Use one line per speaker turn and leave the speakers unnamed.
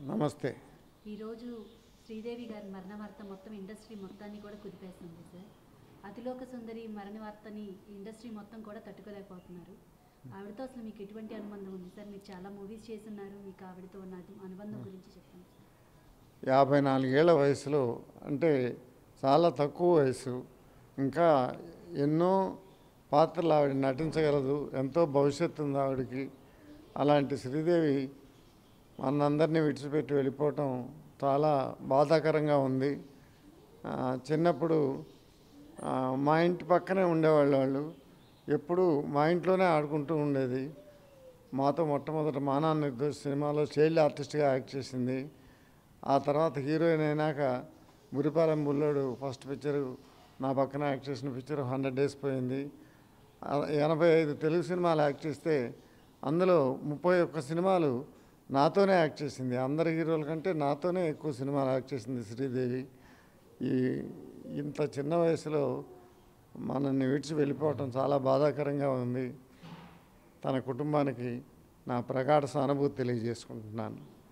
నమస్తే
ఈరోజు శ్రీదేవి గారి మరణ వార్త మొత్తం ఇండస్ట్రీ మొత్తాన్ని కూడా కుదిపేస్తుంది సార్ అతిలోక సుందరి మరణ వార్తని ఇండస్ట్రీ మొత్తం కూడా తట్టుకోలేకపోతున్నారు ఆవిడతో అసలు మీకు ఎటువంటి అనుబంధం ఉంది సార్ మీరు చాలా మూవీస్ చేస్తున్నారు మీకు ఆవిడతో ఉన్న అది- అనుబంధం గురించి చెప్పండి సార్
యాభై నాలుగేళ్ల వయసులో అంటే చాలా తక్కువ వయసు ఇంకా ఎన్నో పాత్రలు ఆవిడ నటించగలదు ఎంతో భవిష్యత్తు ఉంది ఆవిడకి అలాంటి శ్రీదేవి మనందరినీ విడిచిపెట్టి వెళ్ళిపోవటం చాలా బాధాకరంగా ఉంది ఆ, చిన్నప్పుడు ఆ, మా ఇంటి పక్కనే ఉండేవాళ్ళు వాళ్ళు ఎప్పుడు మా ఇంట్లోనే ఆడుకుంటూ ఉండేది మాతో మొట్టమొదట మానా నిర్దోష్ సినిమాలో చైల్డ్ ఆర్టిస్ట్గా యాక్ట్ చేసింది ఆ తర్వాత హీరోయిన్ అయినాక గురిపాలెం బుల్లోడు ఫస్ట్ పిక్చరు నా పక్కన యాక్ట్ చేసిన పిక్చర్ హండ్రెడ్ డేస్ పోయింది ఆ, ఎనభై ఐదు తెలుగు సినిమాలు యాక్ట్ చేస్తే అందులో ముప్పై ఒక్క సినిమాలు నాతోనే యాక్ట్ చేసింది అందరి హీరోల కంటే నాతోనే ఎక్కువ సినిమాలు యాక్ట్ చేసింది శ్రీదేవి ఈ ఇంత చిన్న వయసులో మనల్ని విడిచి వెళ్ళిపోవటం చాలా బాధాకరంగా ఉంది తన కుటుంబానికి నా ప్రగాఢ సానుభూతి తెలియజేసుకుంటున్నాను